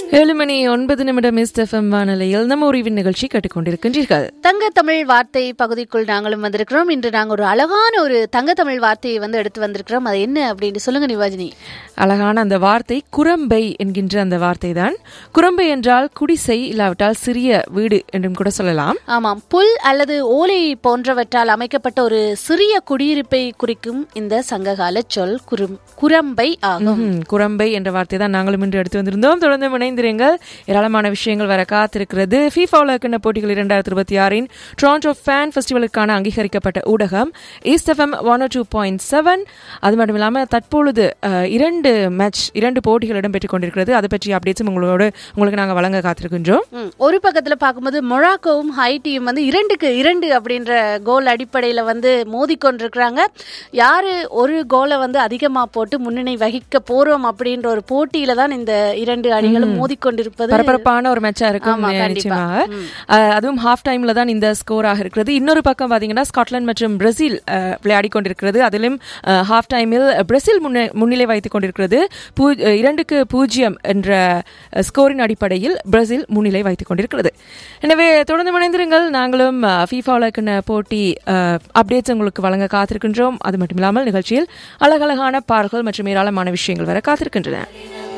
ஏழு மணி ஒன்பது நிமிடம் எஃப்எம் வானொலியில் நம்ம உரிவின் நிகழ்ச்சி கேட்டுக்கொண்டிருக்கின்றீர்கள் தங்க தமிழ் வார்த்தை பகுதிக்குள் நாங்களும் வந்திருக்கிறோம் இன்று நாங்கள் ஒரு அழகான ஒரு தங்க தமிழ் வார்த்தையை வந்து எடுத்து வந்திருக்கிறோம் அது என்ன அப்படின்னு சொல்லுங்க நிவாஜினி அழகான அந்த வார்த்தை குரம்பை என்கின்ற அந்த வார்த்தை தான் குரம்பை என்றால் குடிசை இல்லாவிட்டால் சிறிய வீடு என்றும் கூட சொல்லலாம் ஆமாம் புல் அல்லது ஓலை போன்றவற்றால் அமைக்கப்பட்ட ஒரு சிறிய குடியிருப்பை குறிக்கும் இந்த சங்ககால சொல் குறும் குரம்பை ஆகும் ம்ஹும். குரம்பை என்ற வார்த்தை தான் நாங்களும் இன்று எடுத்து வந்திருந்தோம் தொடர்ந்து இணைந்திருங்கள் ஏராளமான விஷயங்கள் வர காத்திருக்கிறது ஃபீஃபா உலகக்கிண்ண போட்டிகள் இரண்டாயிரத்தி இருபத்தி ஆறின் டொரண்டோ ஃபேன் ஃபெஸ்டிவலுக்கான அங்கீகரிக்கப்பட்ட ஊடகம் east F M one two point seven அது மட்டும் இல்லாமல் தற்பொழுது அஹ், இரண்டு மேட்ச் இரண்டு போட்டிகள் இடம்பெற்றுக் கொண்டிருக்கிறது அதை பற்றி அப்டேட்ஸும் உங்களோடு உங்களுக்கு நாங்கள் வழங்க காத்திருக்கின்றோம் ம், ஒரு பக்கத்துல பார்க்கும்போது மொராக்கோவும் ஹைட்டியும் வந்து இரண்டுக்கு இரண்டு அப்படின்ற கோல் அடிப்படையில வந்து மோதிக்கொண்டிருக்கிறாங்க யாரு ஒரு கோலை வந்து அதிகமா போட்டு முன்னணி வகிக்க போறோம் அப்படின்ற ஒரு போட்டியில தான் இந்த இரண்டு அணிகளும் மோதிக்கொண்டிருப்பது பரபரப்பான ஒரு மேட்சா இருக்கும் ஆமா, கண்டிப்பா. நிச்சயமாக அஹ், அதுவும் ஹாஃப் டைம்ல தான் இந்த ஸ்கோராக இருக்கிறது இன்னொரு பக்கம் பாத்தீங்கன்னா ஸ்காட்லாந்து மற்றும் பிரேசில் அஹ், விளையாடி கொண்டிருக்கிறது அதிலும் ஹாஃப் டைமில் பிரேசில் முன்ன- முன்னிலை வைத்துக் கொண்டிருக்கிறது பூ- அஹ், இரண்டுக்கு பூஜ்ஜியம் என்ற அஹ், ஸ்கோரின் அடிப்படையில் பிரேசில் முன்னிலை வைத்துக் கொண்டிருக்கிறது எனவே தொடர்ந்து இணைந்திருங்கள் நாங்களும் ஃபீஃபா உலகின போட்டி அப்டேட்ஸ் உங்களுக்கு வழங்க காத்திருக்கின்றோம் அது மட்டும் இல்லாமல் நிகழ்ச்சியில் அழகழகான பாடல்கள் மற்றும் ஏராளமான விஷயங்கள் வர காத்திருக்கின்றன